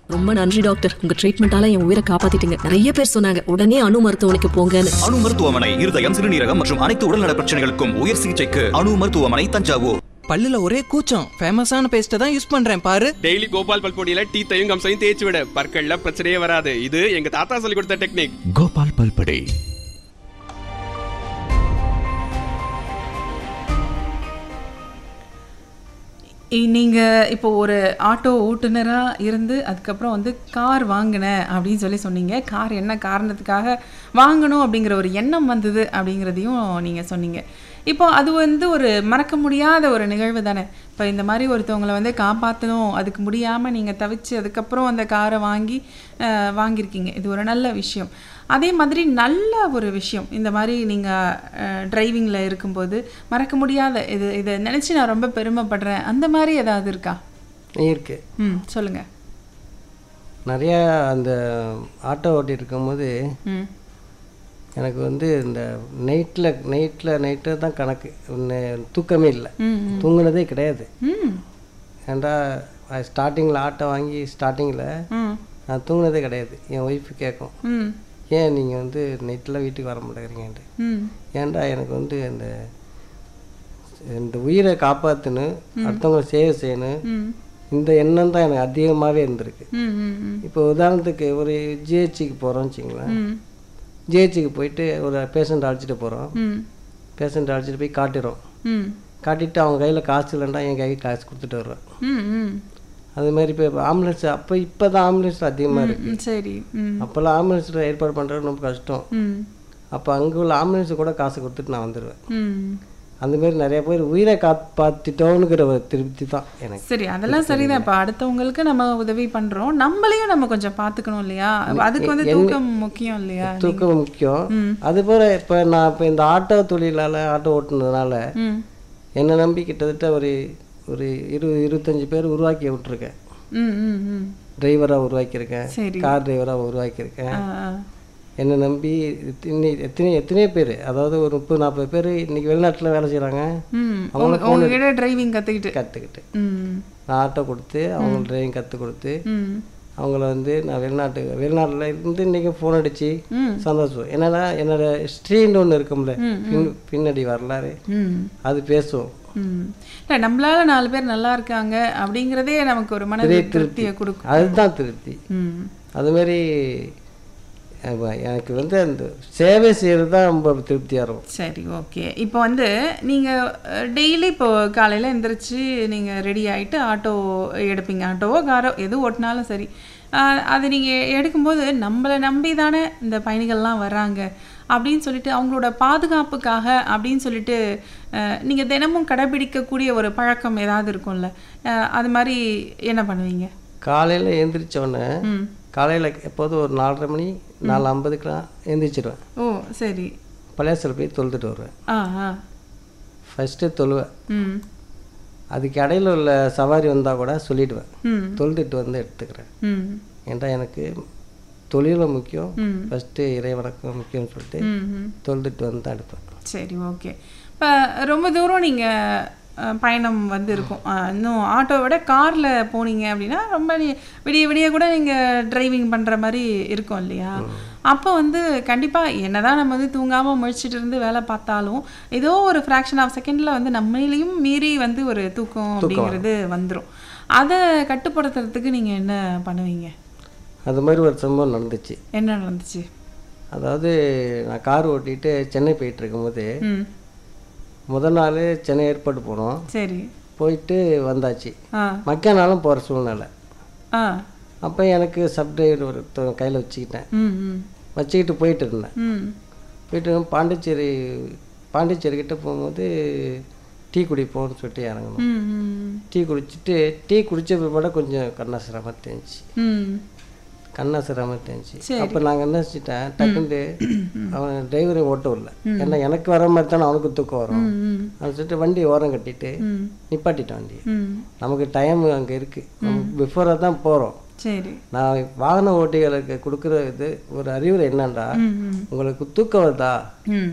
ரொம்ப நன்றி டாக்டர் உங்க ட்ரீட்மெண்டால என் உயிரை காப்பாத்திட்டீங்க நிறைய பேர் சொன்னாங்க உடனே அணு மருத்துவமனைக்கு போங்கன்னு அணு மருத்துவமனை இருதயம் சிறுநீரகம் மற்றும் அனைத்து உடல்நல பிரச்சனைகளுக்கும் உயர் சிகிச்சைக்கு அணு மருத்துவமனை தஞ்சாவூர் பல்லுல ஒரே கூச்சம் ஃபேமஸான பேஸ்ட்டை தான் யூஸ் பண்றேன் பாரு டெய்லி கோபால் பல்பொடியில டீத்தையும் கம்சையும் தேய்ச்சி விட பற்கள்ல பிரச்சனையே வராது இது எங்க தாத்தா சொல்லி கொடுத்த டெக்னிக் கோபால் பல்படே இ- நீங்க இப்போ ஒரு ஆட்டோ ஓட்டுநரா இருந்து அதுக்கப்புறம் வந்து கார் வாங்கினேன் அப்படின்னு சொல்லி சொன்னீங்க கார் என்ன காரணத்துக்காக வாங்கணும் அப்படிங்கிற ஒரு எண்ணம் வந்தது அப்படிங்கிறதையும் நீங்க சொன்னீங்க இப்போ அது வந்து ஒரு மறக்க முடியாத ஒரு நிகழ்வு தானே இப்போ இந்த மாதிரி ஒருத்தவங்களை வந்து காப்பாற்றணும் அதுக்கு முடியாமல் நீங்கள் தவிச்சு அதுக்கப்புறம் அந்த காரை வாங்கி அஹ், வாங்கியிருக்கீங்க இது ஒரு நல்ல விஷயம் அதே மாதிரி நல்ல ஒரு விஷயம் இந்த மாதிரி நீங்கள் டிரைவிங்கில் இருக்கும்போது மறக்க முடியாத இது இதை நினச்சி நான் ரொம்ப பெருமைப்படுறேன் அந்த மாதிரி ஏதாவது இருக்கா இருக்கு ம் சொல்லுங்கள் நிறையா அந்த ஆட்டோ ஓட்டிட்டு இருக்கும்போது ம் எனக்கு வந்து இந்த நைட்டில் நைட்டில் நைட்டு தான் கணக்கு நே- தூக்கமே இல்லை ம் தூங்குனதே கிடையாது ம் ஏன்டா ஸ்டார்டிங்கில் ஆட்டோ வாங்கி ஸ்டார்டிங்கில் ம் நான் தூங்குனதே கிடையாது என் ஒய்ஃபு கேட்கும் ம் ஏன் நீங்கள் வந்து நைட்டில் வீட்டுக்கு வர மாட்டேங்கிறீங்கன்ட்டு ம் ஏன்டா எனக்கு வந்து இந்த இந்த உயிரை காப்பாற்றணும் அடுத்தவங்களை சேவை செய்யணும் ம் இந்த எண்ணம் தான் எனக்கு அதிகமாகவே இருந்திருக்கு ம் ம் ம் இப்போ உதாரணத்துக்கு ஒரு ஜிஹெச்சுக்கு போகிறோம்னு வச்சுங்களேன் ம் ஜிஹெச்சுக்கு போயிட்டு ஒரு பேஷண்ட் அழைச்சிட்டு போகிறோம் ம் பேஷண்ட் அழைச்சிட்டு போய் காட்டிடுறோம் ம் காட்டிட்டு அவங்க கையில் காசு இல்லைன்னா என் கைக்கு காசு கொடுத்துட்டு வருவேன் ம் ம் அது மாதிரி இப்போ ஆம்புலன்ஸ் அப்போ இப்போ தான் ஆம்புலன்ஸ் அதிகமாக இருக்குது ம் சரி ம் அப்போல்லாம் ஆம்புலன்ஸில் ஏற்பாடு பண்ணுறது ரொம்ப கஷ்டம் ம் அப்போ அங்கே உள்ள ஆம்புலன்ஸு கூட காசு கொடுத்துட்டு நான் வந்துடுவேன் ம் அந்த மாதிரி நிறைய பேர் உயிரை காப்பாற்றிட்டோங்கிற ஒரு திருப்தி தான் எனக்கு சரி அதெல்லாம் சரிதான் இப்போ அடுத்தவங்களுக்கு நம்ம உதவி பண்றோம் நம்மளையும் நம்ம கொஞ்சம் பார்த்துக்கணும் இல்லையா அதுக்கு வந்து தூக்கம் முக்கியம் இல்லையா தூக்கம் முக்கியம் அதுபோல் இப்போ நான் இப்போ இந்த ஆட்டோ தொழிலால் ஆட்டோ ஓட்டுனதுனால ம் என்னை நம்பி கிட்டத்தட்ட ஒரு ஒரு இரு இருபத்தஞ்சி பேர் உருவாக்கி விட்ருக்கேன் ம் ம் ம் டிரைவராக உருவாக்கியிருக்கேன் சரி. கார் டிரைவராக உருவாக்கியிருக்கேன் ஆ, ஆ. என்னை நம்பி எத்தனை எத்தனை எத்தனையோ பேர் அதாவது ஒரு முப்பது நாற்பது பேர் இன்னைக்கு வெளிநாட்டில் வேலை செய்கிறாங்க ம் உங்க உங்ககிட்ட டிரைவிங் கத்துக்கிட்டு கற்றுக்கிட்டு ம் நான் ஆட்டோ கொடுத்து அவங்களுக்கு டிரைவிங் கற்றுக் கொடுத்து ம் அவங்கள வந்து நான் வெளிநாட்டு வெளிநாட்டில் இருந்து இன்றைக்கி ஃபோன் அடித்து ம். சந்தோஷம் என்னன்னா என்னோட ஹிஸ்ட்ரின்னு ஒன்று இருக்கும்ல பின் பின்னாடி வரலாறு ம் அது பேசுவோம் ம் இல்லை நம்மளால நாலு பேர் நல்லா இருக்காங்க அப்படிங்கிறதே நமக்கு ஒரு மன திருப்தியை கொடுக்கும் அதுதான் திருப்தி ம் அதுமாரி அப்ப எனக்கு வந்து அந்த சேவை செய்கிறது தான் ரொம்ப திருப்தியாக இருக்கும் சரி ஓகே இப்போ வந்து நீங்கள் டெய்லி இப்போ காலையில் எந்திரிச்சு நீங்கள் ரெடி ஆகிட்டு ஆட்டோ எடுப்பீங்க ஆட்டோவோ காரோ எது ஓட்டினாலும் சரி அஹ், அது நீங்கள் எடுக்கும்போது நம்மளை நம்பி தானே இந்த பயணிகள்லாம் வர்றாங்க அப்படின்னு சொல்லிட்டு அவங்களோட பாதுகாப்புக்காக அப்படின்னு சொல்லிட்டு நீங்கள் தினமும் கடைபிடிக்கக்கூடிய ஒரு பழக்கம் ஏதாவது இருக்கும்ல அஹ், அது மாதிரி என்ன பண்ணுவீங்க காலையில் எழுந்திரிச்ச உடனே ம் காலையில் எப்போதும் ஒரு நாலரை மணி நாலு ஐம்பதுக்கெலாம் எழுந்திரிச்சிடுவேன் ஓ சரி பழையாசில் போய் தொழுதுட்டு வருவேன் ஆ ஆ ஃபஸ்ட்டு தொழுவேன் ம் அதுக்கு இடையில உள்ள சவாரி வந்தால் கூட சொல்லிடுவேன் ம் தொழுதுட்டு வந்து எடுத்துக்கிறேன் ம் ஏன்டா எனக்கு தொழிலும் முக்கியம் ம். ஃபஸ்ட்டு இறைவணக்கம் முக்கியம்னு சொல்லிட்டு ம் ம் தொழுதுட்டு வந்து தான் எடுப்பேன் சரி ஓகே இப்போ ரொம்ப தூரம் நீங்கள் பயணம் வந்து இருக்கும் அஹ், இன்னும் ஆட்டோவை விட காரில் போனீங்க அப்படின்னா ரொம்ப நீ- விடிய விடிய கூட நீங்கள் டிரைவிங் பண்ணுற மாதிரி இருக்கும் இல்லையா அப்போ வந்து கண்டிப்பாக என்னதான் நம்ம வந்து தூங்காமல் முழிச்சிட்டு இருந்து வேலை பார்த்தாலும் ஏதோ ஒரு ஃப்ராக்ஷன் ஆஃப் செகண்டில் வந்து நம்மளையும் மீறி வந்து ஒரு தூக்கம் அப்படிங்கிறது வந்துடும் அதை கட்டுப்படுத்துறதுக்கு நீங்கள் என்ன பண்ணுவீங்க அது மாதிரி ஒரு சம்பவம் நடந்துச்சு என்ன நடந்துச்சு அதாவது நான் கார் ஓட்டிட்டு சென்னை போயிட்டு இருக்கும்போது ம் முதல் நாள் சென்னை ஏற்பாடு போனோம் சரி போயிட்டு வந்தாச்சு ஆ மக்க நாளும் போகிற சூழ்நிலை ஆ அப்போ எனக்கு சப் டிரைவர் ஒரு கையில் வச்சுக்கிட்டேன் ம் ம் வச்சுக்கிட்டு போயிட்டு இருந்தேன் ம் போயிட்டு பாண்டிச்சேரி பாண்டிச்சேரி கிட்ட போகும்போது டீ குடிப்போம்னு சொல்லிட்டு இறங்கணும் ம் ம் டீ குடிச்சிட்டு டீ குடிச்ச பிற்பாட கொஞ்சம் கண்ணாசிரமாக தெரிஞ்சுச்சு ம் கண்ணாசிரமாக தெரிஞ்சுச்சு சரி. அப்போ நாங்கள் என்ன செஞ்சிட்டேன் டக்குன்ட்டு அவன் டிரைவரை ஓட்ட விடல ஏன்னா எனக்கு வர மாதிரி தானே அவனுக்கு தூக்கம் வரும் ம் அவன் சொல்லிட்டு வண்டி ஓரம் கட்டிட்டு ம் நிப்பாட்டிட்டான் வண்டியை ம் நமக்கு நமக்கு டைம் அங்கே இருக்குது நம்ம பிஃபோராக தான் போகிறோம் சரி நான் வாகன ஓட்டிகளுக்கு கொடுக்குற இது ஒரு அறிவுரை என்னன்னா ம் ம் உங்களுக்கு தூக்கம் வருதா ம்